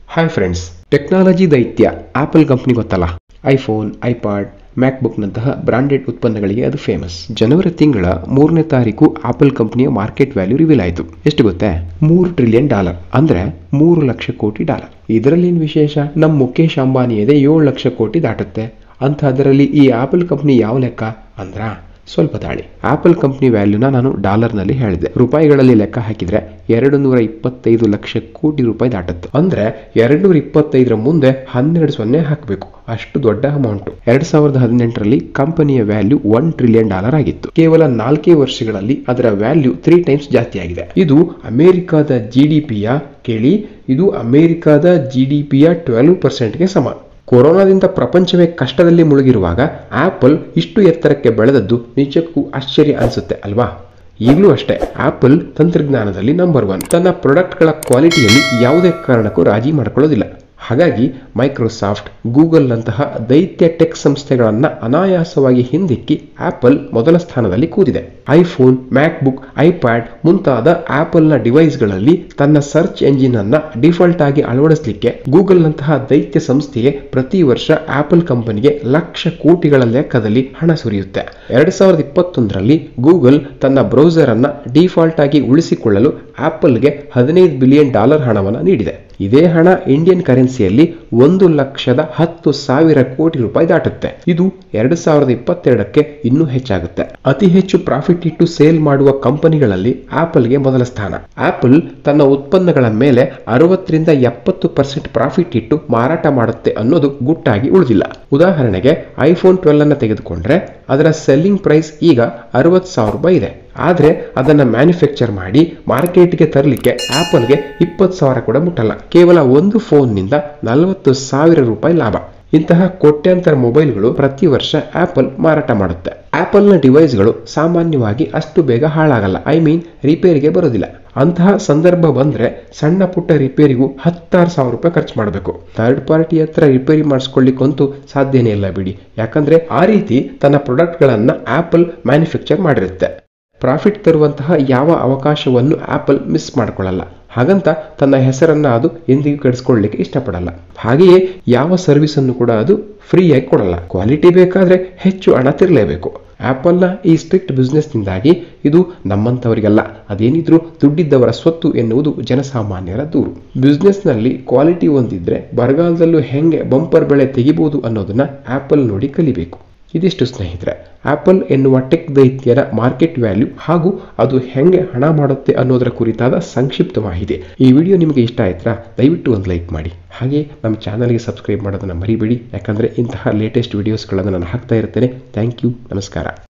hi friends technology ದೈತ್ಯ Apple company ಗೊತ್ತಲ್ಲ iPhone iPod ಮ್ಯಾಕ್ಬುಕ್ನಂತಹ ಬ್ರಾಂಡೆಡ್ ಉತ್ಪನ್ನಗಳಿಗೆ ಅದು ಫೇಮಸ್ ಜನವರಿ ತಿಂಗಳ ಮೂರನೇ ತಾರೀಕು ಆಪಲ್ ಕಂಪನಿಯ ಮಾರ್ಕೆಟ್ ವ್ಯಾಲ್ಯೂ ರಿವೀಲ್ ಆಯಿತು ಎಷ್ಟು ಗೊತ್ತೇ ಮೂರು ಟ್ರಿಲಿಯನ್ ಡಾಲರ್ ಅಂದ್ರೆ ಮೂರು ಲಕ್ಷ ಕೋಟಿ ಡಾಲರ್ ಇದರಲ್ಲಿ ವಿಶೇಷ ನಮ್ಮ ಮುಖೇಶ್ ಅಂಬಾನಿಯದೇ ಏಳು ಲಕ್ಷ ಕೋಟಿ ದಾಟುತ್ತೆ ಅಂತ ಅದರಲ್ಲಿ ಈ ಆಪಲ್ ಕಂಪ್ನಿ ಯಾವ ಲೆಕ್ಕ ಅಂದ್ರ ಸ್ವಲ್ಪ ತಾಳಿ ಆಪಲ್ ಕಂಪ್ನಿ ವ್ಯಾಲ್ಯೂನ ನಾನು ಡಾಲರ್ನಲ್ಲಿ ಹೇಳಿದೆ ರೂಪಾಯಿಗಳಲ್ಲಿ ಲೆಕ್ಕ ಹಾಕಿದ್ರೆ ಎರಡು ನೂರ ಇಪ್ಪತ್ತೈದು ಲಕ್ಷ ಕೋಟಿ ರೂಪಾಯಿ ದಾಟುತ್ತೆ ಅಂದ್ರೆ ಎರಡು ನೂರ ಇಪ್ಪತ್ತೈದರ ಮುಂದೆ ಹನ್ನೆರಡು ಸೊನ್ನೆ ಹಾಕಬೇಕು ಅಷ್ಟು ದೊಡ್ಡ ಅಮೌಂಟ್ ಎರಡ್ ಸಾವಿರದ ಹದಿನೆಂಟರಲ್ಲಿ ಕಂಪನಿಯ ವ್ಯಾಲ್ಯೂ ಒನ್ ಟ್ರಿಲಿಯನ್ ಡಾಲರ್ ಆಗಿತ್ತು ಕೇವಲ ನಾಲ್ಕೇ ವರ್ಷಗಳಲ್ಲಿ ಅದರ ವ್ಯಾಲ್ಯೂ ತ್ರೀ ಟೈಮ್ಸ್ ಜಾಸ್ತಿ ಆಗಿದೆ ಇದು ಅಮೆರಿಕದ ಜಿ ಡಿ ಪಿಯ ಕೇಳಿ ಇದು ಅಮೆರಿಕದ ಜಿ ಡಿ ಪಿಯ ಟ್ವೆಲ್ವ್ ಪರ್ಸೆಂಟ್ಗೆ ಸಮ ಕೊರೋನಾದಿಂದ ಪ್ರಪಂಚವೇ ಕಷ್ಟದಲ್ಲಿ ಮುಳುಗಿರುವಾಗ ಆಪಲ್ ಇಷ್ಟು ಎತ್ತರಕ್ಕೆ ಬೆಳೆದದ್ದು ನಿಜಕ್ಕೂ ಆಶ್ಚರ್ಯ ಅನಿಸುತ್ತೆ ಅಲ್ವಾ ಈಗಲೂ ಅಷ್ಟೇ ಆಪಲ್ ತಂತ್ರಜ್ಞಾನದಲ್ಲಿ ನಂಬರ್ ಒನ್ ತನ್ನ ಪ್ರಾಡಕ್ಟ್ಗಳ ಕ್ವಾಲಿಟಿಯಲ್ಲಿ ಯಾವುದೇ ಕಾರಣಕ್ಕೂ ರಾಜಿ ಮಾಡಿಕೊಳ್ಳೋದಿಲ್ಲ ಹಾಗಾಗಿ ಮೈಕ್ರೋಸಾಫ್ಟ್ ಗೂಗಲ್ನಂತಹ ದೈತ್ಯ ಟೆಕ್ ಸಂಸ್ಥೆಗಳನ್ನು ಅನಾಯಾಸವಾಗಿ ಹಿಂದಿಕ್ಕಿ ಆಪಲ್ ಮೊದಲ ಸ್ಥಾನದಲ್ಲಿ ಕೂತಿದೆ ಐಫೋನ್ ಮ್ಯಾಕ್ಬುಕ್ ಐಪ್ಯಾಡ್ ಮುಂತಾದ ಆಪಲ್ನ ಡಿವೈಸ್ಗಳಲ್ಲಿ ತನ್ನ ಸರ್ಚ್ ಎಂಜಿನ್ ಅನ್ನ ಡಿಫಾಲ್ಟ್ ಆಗಿ ಅಳವಡಿಸಲಿಕ್ಕೆ ಗೂಗಲ್ನಂತಹ ದೈತ್ಯ ಸಂಸ್ಥೆಗೆ ಪ್ರತಿ ವರ್ಷ ಆಪಲ್ ಕಂಪನಿಗೆ ಲಕ್ಷ ಕೋಟಿಗಳ ಲೆಕ್ಕದಲ್ಲಿ ಹಣ ಸುರಿಯುತ್ತೆ ಎರಡ್ ಸಾವಿರದ ಇಪ್ಪತ್ತೊಂದರಲ್ಲಿ ಗೂಗಲ್ ತನ್ನ ಬ್ರೌಸರ್ ಅನ್ನ ಡಿಫಾಲ್ಟ್ ಆಗಿ ಉಳಿಸಿಕೊಳ್ಳಲು ಆಪಲ್ಗೆ ಹದಿನೈದು ಬಿಲಿಯನ್ ಡಾಲರ್ ಹಣವನ್ನು ನೀಡಿದೆ ಇದೇ ಹಣ ಇಂಡಿಯನ್ ಕರೆನ್ಸಿಯಲ್ಲಿ ಒಂದು ಲಕ್ಷದ ಹತ್ತು ಸಾವಿರ ಕೋಟಿ ರೂಪಾಯಿ ದಾಟುತ್ತೆ ಇದು ಎರಡು ಸಾವಿರದ ಇಪ್ಪತ್ತೆರಡಕ್ಕೆ ಇನ್ನೂ ಹೆಚ್ಚಾಗುತ್ತೆ ಅತಿ ಹೆಚ್ಚು ಪ್ರಾಫಿಟ್ ಇಟ್ಟು ಸೇಲ್ ಮಾಡುವ ಕಂಪನಿಗಳಲ್ಲಿ ಆಪಲ್ಗೆ ಮೊದಲ ಸ್ಥಾನ ಆಪಲ್ ತನ್ನ ಉತ್ಪನ್ನಗಳ ಮೇಲೆ ಅರವತ್ತರಿಂದ ಎಪ್ಪತ್ತು ಪರ್ಸೆಂಟ್ ಪ್ರಾಫಿಟ್ ಇಟ್ಟು ಮಾರಾಟ ಮಾಡುತ್ತೆ ಅನ್ನೋದು ಗುಟ್ಟಾಗಿ ಉಳಿದಿಲ್ಲ ಉದಾಹರಣೆಗೆ ಐಫೋನ್ ಟ್ವೆಲ್ ಅನ್ನ ತೆಗೆದುಕೊಂಡ್ರೆ ಅದರ ಸೆಲ್ಲಿಂಗ್ ಪ್ರೈಸ್ ಈಗ ಅರವತ್ತು ಸಾವಿರ ರೂಪಾಯಿ ಇದೆ ಆದರೆ ಅದನ್ನು ಮ್ಯಾನುಫ್ಯಾಕ್ಚರ್ ಮಾಡಿ ಮಾರ್ಕೆಟ್ಗೆ ತರಲಿಕ್ಕೆ ಆಪಲ್ಗೆ ಇಪ್ಪತ್ತು ಸಾವಿರ ಕೂಡ ಮುಟ್ಟಲ್ಲ ಕೇವಲ ಒಂದು ಫೋನ್ನಿಂದ ನಲವತ್ತು ಸಾವಿರ ರೂಪಾಯಿ ಲಾಭ ಇಂತಹ ಕೋಟ್ಯಾಂತರ ಮೊಬೈಲ್ಗಳು ಪ್ರತಿ ವರ್ಷ ಆಪಲ್ ಮಾರಾಟ ಮಾಡುತ್ತೆ ಆಪಲ್ನ ಡಿವೈಸ್ಗಳು ಸಾಮಾನ್ಯವಾಗಿ ಅಷ್ಟು ಬೇಗ ಹಾಳಾಗಲ್ಲ ಐ ಮೀನ್ ರಿಪೇರಿಗೆ ಬರೋದಿಲ್ಲ ಅಂತಹ ಸಂದರ್ಭ ಬಂದ್ರೆ ಸಣ್ಣ ಪುಟ್ಟ ರಿಪೇರಿಗೂ ಹತ್ತಾರು ಸಾವಿರ ರೂಪಾಯಿ ಖರ್ಚು ಮಾಡಬೇಕು ಥರ್ಡ್ ಪಾರ್ಟಿ ಹತ್ರ ರಿಪೇರಿ ಮಾಡಿಸ್ಕೊಳ್ಳಿಕ್ಕಂತೂ ಸಾಧ್ಯನೇ ಇಲ್ಲ ಬಿಡಿ ಯಾಕಂದ್ರೆ ಆ ರೀತಿ ತನ್ನ ಪ್ರಾಡಕ್ಟ್ಗಳನ್ನ ಆಪಲ್ ಮ್ಯಾನುಫ್ಯಾಕ್ಚರ್ ಮಾಡಿರುತ್ತೆ ಪ್ರಾಫಿಟ್ ತರುವಂತಹ ಯಾವ ಅವಕಾಶವನ್ನು ಆಪಲ್ ಮಿಸ್ ಮಾಡ್ಕೊಳ್ಳಲ್ಲ ಹಾಗಂತ ತನ್ನ ಹೆಸರನ್ನ ಅದು ಎಂದಿಗೂ ಕೆಡಿಸ್ಕೊಳ್ಳಿಕ್ಕೆ ಇಷ್ಟಪಡಲ್ಲ ಹಾಗೆಯೇ ಯಾವ ಸರ್ವಿಸ್ ಅನ್ನು ಕೂಡ ಅದು ಫ್ರೀಯಾಗಿ ಕೊಡಲ್ಲ ಕ್ವಾಲಿಟಿ ಬೇಕಾದ್ರೆ ಹೆಚ್ಚು ಹಣ ತಿರ್ಲೇಬೇಕು ಆಪಲ್ನ ಈ ಸ್ಟ್ರಿಕ್ಟ್ ಬಿಸ್ನೆಸ್ನಿಂದಾಗಿ ಇದು ನಮ್ಮಂಥವರಿಗಲ್ಲ ಅದೇನಿದ್ರೂ ದುಡ್ಡಿದ್ದವರ ಸ್ವತ್ತು ಎನ್ನುವುದು ಜನಸಾಮಾನ್ಯರ ದೂರು ಬಿಸ್ನೆಸ್ನಲ್ಲಿ ಕ್ವಾಲಿಟಿ ಒಂದಿದ್ರೆ ಬರಗಾಲದಲ್ಲೂ ಹೆಂಗೆ ಬಂಪರ್ ಬೆಳೆ ತೆಗಿಬಹುದು ಅನ್ನೋದನ್ನ ಆಪಲ್ ನೋಡಿ ಕಲಿಬೇಕು ಇದಿಷ್ಟು ಸ್ನೇಹಿತರೆ ಆಪಲ್ ಎನ್ನುವ ಟೆಕ್ ದೈತ್ಯರ ಮಾರ್ಕೆಟ್ ವ್ಯಾಲ್ಯೂ ಹಾಗೂ ಅದು ಹೆಂಗೆ ಹಣ ಮಾಡುತ್ತೆ ಅನ್ನೋದರ ಕುರಿತಾದ ಸಂಕ್ಷಿಪ್ತ ಮಾಹಿತಿ ಈ ವಿಡಿಯೋ ನಿಮಗೆ ಇಷ್ಟ ಆಯ್ತಾ ದಯವಿಟ್ಟು ಒಂದು ಲೈಕ್ ಮಾಡಿ ಹಾಗೆ ನಮ್ಮ ಚಾನಲ್ಗೆ ಸಬ್ಸ್ಕ್ರೈಬ್ ಮಾಡೋದನ್ನು ಮರಿಬೇಡಿ ಯಾಕಂದರೆ ಇಂತಹ ಲೇಟೆಸ್ಟ್ ವಿಡಿಯೋಸ್ಗಳನ್ನು ನಾನು ಹಾಕ್ತಾ ಇರ್ತೇನೆ ಥ್ಯಾಂಕ್ ಯು ನಮಸ್ಕಾರ